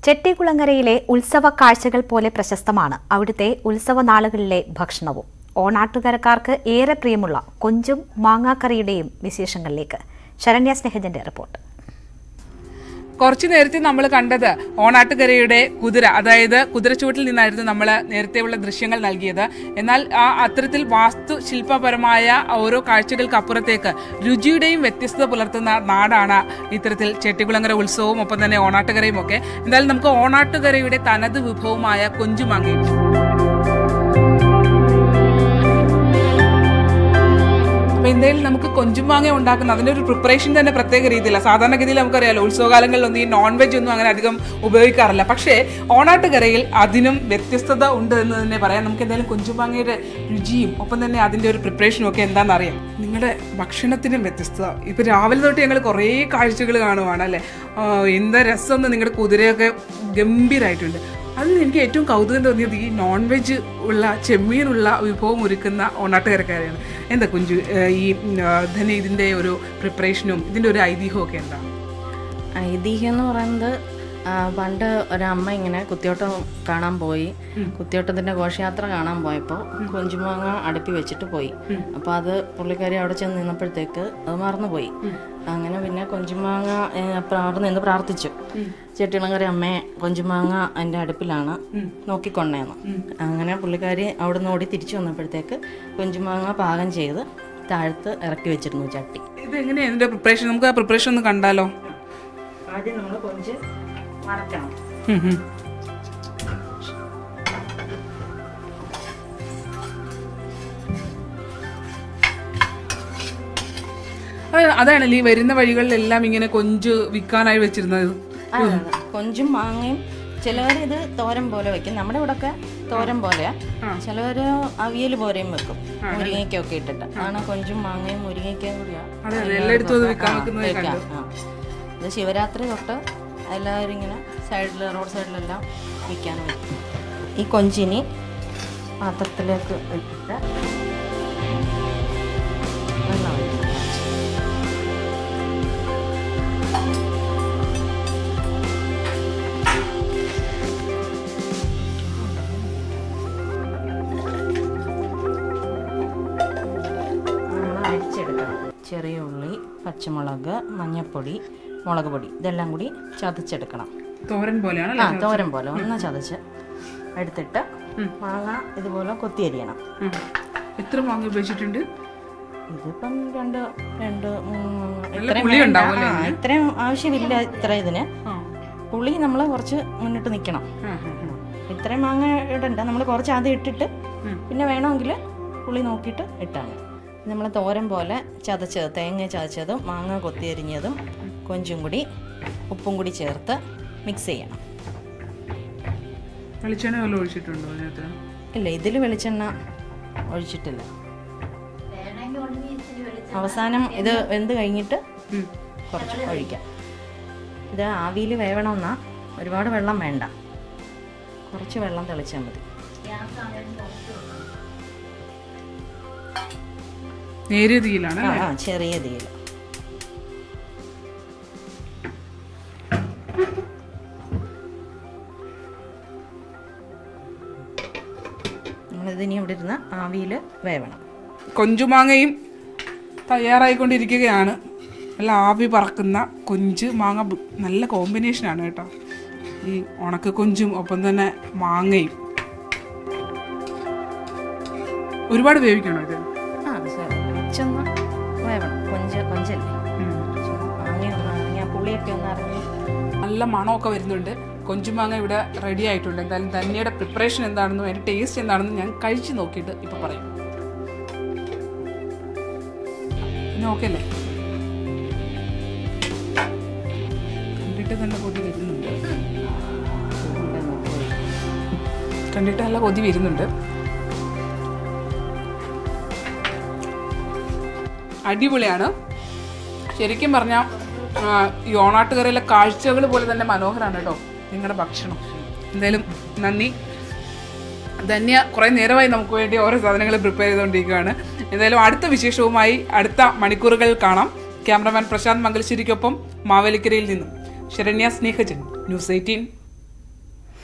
ചെട്ടികുളങ്ങരയിലെ ഉത്സവ കാഴ്ചകൾ പോലെ പ്രശസ്തമാണ് അവിടുത്തെ ഉത്സവ നാളുകളിലെ ഭക്ഷണവും ഓണാട്ടുകരക്കാർക്ക് ഏറെ പ്രിയമുള്ള കൊഞ്ചും മാങ്ങാക്കറിയുടെയും വിശേഷങ്ങളിലേക്ക് ശരണ്യ സ്നേഹജന്റെ റിപ്പോർട്ട് കുറച്ചു നേരത്തെ നമ്മൾ കണ്ടത് ഓണാട്ടുകരയുടെ കുതിര അതായത് കുതിരച്ചൂട്ടിൽ നിന്നായിരുന്നു നമ്മൾ നേരത്തെയുള്ള ദൃശ്യങ്ങൾ നൽകിയത് എന്നാൽ ആ അത്തരത്തിൽ വാസ്തുശില്പപരമായ ഓരോ കാഴ്ചകൾക്ക് അപ്പുറത്തേക്ക് രുചിയുടെയും വ്യത്യസ്തത പുലർത്തുന്ന നാടാണ് ഇത്തരത്തിൽ ചെട്ടികുളങ്ങര ഉത്സവവും ഒപ്പം തന്നെ ഓണാട്ടുകരയും ഒക്കെ എന്തായാലും നമുക്ക് ഓണാട്ടുകരയുടെ തനത് വിഭവമായ കൊഞ്ചുമാങ്ങയും അപ്പൊ എന്തായാലും നമുക്ക് കൊഞ്ചുമാങ്ങ ഉണ്ടാക്കുന്ന അതിന്റെ ഒരു പ്രിപ്പറേഷൻ തന്നെ പ്രത്യേക രീതിയിലാണ് സാധാരണഗതിയിൽ നമുക്കറിയാലോ ഉത്സവകാലങ്ങളിലൊന്നും ഈ നോൺ വെജ് ഒന്നും അങ്ങനെ അധികം ഉപയോഗിക്കാറില്ല പക്ഷേ ഓണാട്ടുകരയിൽ അതിനും വ്യത്യസ്തത ഉണ്ട് എന്ന് തന്നെ പറയാം നമുക്ക് എന്തായാലും കൊഞ്ചുമാങ്ങയുടെ രുചിയും ഒപ്പം തന്നെ അതിന്റെ ഒരു പ്രിപ്പറേഷനും ഒക്കെ എന്താണെന്ന് അറിയാം നിങ്ങളുടെ ഭക്ഷണത്തിനും വ്യത്യസ്തത ഇപ്പൊ രാവിലെ തൊട്ട് ഞങ്ങൾ കുറേ കാഴ്ചകൾ കാണുവാണ് അല്ലേ ആ, എന്താ രസം നിങ്ങളുടെ കുതിരയൊക്കെ ഗംഭീരമായിട്ടുണ്ട് അതിൽ എനിക്ക് ഏറ്റവും കൗതുകം തോന്നിയത് ഈ നോൺ വെജ് ഉള്ള ചെമ്മീനുള്ള വിഭവം ഒരുക്കുന്ന ഓണാട്ടുകരക്കാരെയാണ് എന്താ കുഞ്ചു ഏഹ് ഈ ഉം, ആ, ധന്യ ഇതിന്റെ ഒരു പ്രിപ്പറേഷനും ഇതിന്റെ ഒരു ഐതിഹ്യവും ഒക്കെ എന്താ ഐതിഹ്യം എന്ന് പറയുന്നത് ആ, പണ്ട് ഒരമ്മ ഇങ്ങനെ കുത്തിയോട്ടം കാണാൻ പോയി കുത്തിയോട്ടത്തിന്റെ ഘോഷയാത്ര കാണാൻ പോയപ്പോൾ കൊഞ്ചുമാങ്ങ അടുപ്പി വെച്ചിട്ട് പോയി അപ്പോൾ അത് പുള്ളിക്കാരി അവിടെ ചെന്ന് നിന്നപ്പോഴത്തേക്ക് അത് മറന്നുപോയി അങ്ങനെ പിന്നെ കൊഞ്ചുമാങ്ങ ഏ, പ്ര- അവിടെ നിന്ന് പ്രാർത്ഥിച്ചു ചെട്ടിളങ്കര അമ്മയെ കൊഞ്ചുമാങ്ങ എൻ്റെ അടുപ്പിലാണ് നോക്കിക്കൊണ്ടേന്ന് അങ്ങനെ പുള്ളിക്കാരി അവിടെ നിന്ന് ഓടി തിരിച്ചു വന്നപ്പോഴത്തേക്ക് കൊഞ്ചുമാങ്ങ പാകം ചെയ്ത് താഴത്ത് ഇറക്കി വെച്ചിരുന്നു ചട്ടി ഇത് എങ്ങനെയാണ് ഇതിന്റെ പ്രിപ്പറേഷൻ നമുക്ക് ആ പ്രിപ്പറേഷൻ ഒന്ന് കണ്ടാലോ ആദ്യം നമ്മൾ കൊഞ്ച് മറക്കണം ഉം, ഉം. അത് അതാണല്ലേ ഈ വരുന്ന വഴികളിലെല്ലാം ഇങ്ങനെ കൊഞ്ച് വിൽക്കാനായി വെച്ചിരുന്നത് ആ, അതെ. കൊഞ്ചും മാങ്ങയും ചിലവർ ഇത് തോരൻ പോലെ വെക്കും നമ്മുടെ ഇവിടെ ഒക്കെ തോരൻ പോലെയാ ചിലവർ അവിയൽ പോലെയും വെക്കും മുരിങ്ങയ്ക്കൊക്കെ ഇട്ടിട്ട് ആണ് കൊഞ്ചും മാങ്ങയും മുരിങ്ങയ്ക്കയും കൂടിയാ അതെ അതെ എല്ലായിടത്തും അത് വിൽക്കാൻ ആ, വെക്കുന്നത് വെക്കാം. കണ്ടു ആ. ഇത് ശിവരാത്രി തൊട്ട് എല്ലാവരും ഇങ്ങനെ സൈഡിൽ റോഡ് സൈഡിലെല്ലാം വിൽക്കാൻ വെക്കും ഈ കൊഞ്ചിനി പാത്രത്തിലേക്ക് ഇട്ടിട്ട് വെള്ളം ഒഴിക്കും നമ്മൾ അരിച്ചെടുക്കണം ചെറിയ ഉള്ളി പച്ചമുളക് മഞ്ഞൾപ്പൊടി മുളക് പൊടി ഇതെല്ലാം കൂടി ചതച്ചെടുക്കണം തോരൻ പോലെയാണ് ആ തോരൻ പോലെ ഒന്ന് ചതച്ച് എടുത്തിട്ട് മാങ്ങ ഇതുപോലെ കൊത്തിയരിയണം ഉം. എത്ര മാങ്ങ ഉപയോഗിച്ചിട്ടുണ്ട് ഇതിപ്പം രണ്ട് രണ്ട് മൂന്ന് നല്ല ഇത്രയും പുളി വേണ്ട. ഉണ്ടാവും ആ, ഇത്രയും ആവശ്യമില്ല ഇത്ര ഇതിന് ആ. പുളി നമ്മൾ കുറച്ച് മുന്നിട്ട് നിൽക്കണം ആ, ആ, ആ. ഇത്രയും മാങ്ങ ഇടണ്ട നമ്മൾ കുറച്ച് ആദ്യം ഇട്ടിട്ട് പിന്നെ വേണമെങ്കിൽ പുളി നോക്കിയിട്ട് ഇട്ടാണ് നമ്മൾ തോരൻ പോലെ ചതച്ചത് തേങ്ങ ചതച്ചതും മാങ്ങ കൊത്തിയരിഞ്ഞതും കൊഞ്ചും കൂടി ഉപ്പും കൂടി ചേർത്ത് മിക്സ് ചെയ്യണം വെളിച്ചെണ്ണ വല്ലതും ഒഴിച്ചിട്ടുണ്ടോ അതിനകത്ത് ഇല്ല ഇതിൽ വെളിച്ചെണ്ണ ഒഴിച്ചിട്ടില്ല അവസാനം ഇത് വെന്ത് കഴിഞ്ഞിട്ട് ഉം. കുറച്ച് ഒഴിക്കാം ഇത് ആവിയിൽ വേവണമെന്നാ ഒരുപാട് വെള്ളം വേണ്ട കുറച്ച് വെള്ളം തെളിച്ചാൽ മതി നേരിയ തീയിലാണ് ആ ആ, ചെറിയ തീയിൽ നമ്മളിതിനി ഇവിടെ ഇരുന്ന് ആവിയിൽ വേവണം കൊഞ്ചുമാങ്ങയും തയ്യാറായിക്കൊണ്ടിരിക്കുകയാണ് നല്ല ആവി പറക്കുന്ന കൊഞ്ച് മാങ്ങ ബ്- നല്ല കോമ്പിനേഷനാണ് കേട്ടോ ഈ ഉണക്ക കൊഞ്ചും ഒപ്പം തന്നെ മാങ്ങയും ഒരുപാട് വേവിക്കണോ ഇത് ആ സാർ കുറച്ചൊന്ന് വേവണം കൊഞ്ച് കൊഞ്ചല്ലേ മാങ്ങയൊന്ന് ഇറങ്ങി ആ പുളിയൊക്കെ ഒന്ന് ഇറങ്ങി നല്ല മണമൊക്കെ വരുന്നുണ്ട് കൊഞ്ചുമാങ്ങ ഇവിടെ റെഡി ആയിട്ടുണ്ട് എന്തായാലും തന്നെയുടെ പ്രിപ്പറേഷൻ എന്താണെന്നും അതിൻ്റെ ടേസ്റ്റ് എന്താണെന്നും ഞാൻ കഴിച്ച് നോക്കിയിട്ട് ഇപ്പോൾ പറയും പിന്നെ ഓക്കെ അല്ലേ കണ്ടിട്ട് തന്നെ കൊതി വരുന്നുണ്ട് കണ്ടിട്ട് നല്ല കൊതി വരുന്നുണ്ട് അടിപൊളിയാണ് ശരിക്കും പറഞ്ഞാൽ ഈ ഓണാട്ടുകരയിലെ കാഴ്ചകൾ പോലെ തന്നെ മനോഹരമാണ് കേട്ടോ നിങ്ങളുടെ ഭക്ഷണം എന്തായാലും നന്ദി ധന്യ കുറേ നേരമായി നമുക്ക് വേണ്ടി ഓരോ സാധനങ്ങൾ പ്രിപ്പയർ ചെയ്തുകൊണ്ടിരിക്കുകയാണ് എന്തായാലും അടുത്ത വിശേഷവുമായി അടുത്ത മണിക്കൂറുകൾ കാണാം ക്യാമറമാൻ പ്രശാന്ത് മംഗലശ്ശേരിക്കൊപ്പം മാവേലിക്കരയിൽ നിന്നും ശരണ്യ സ്നേഹജൻ ന്യൂസ് എയ്റ്റീൻ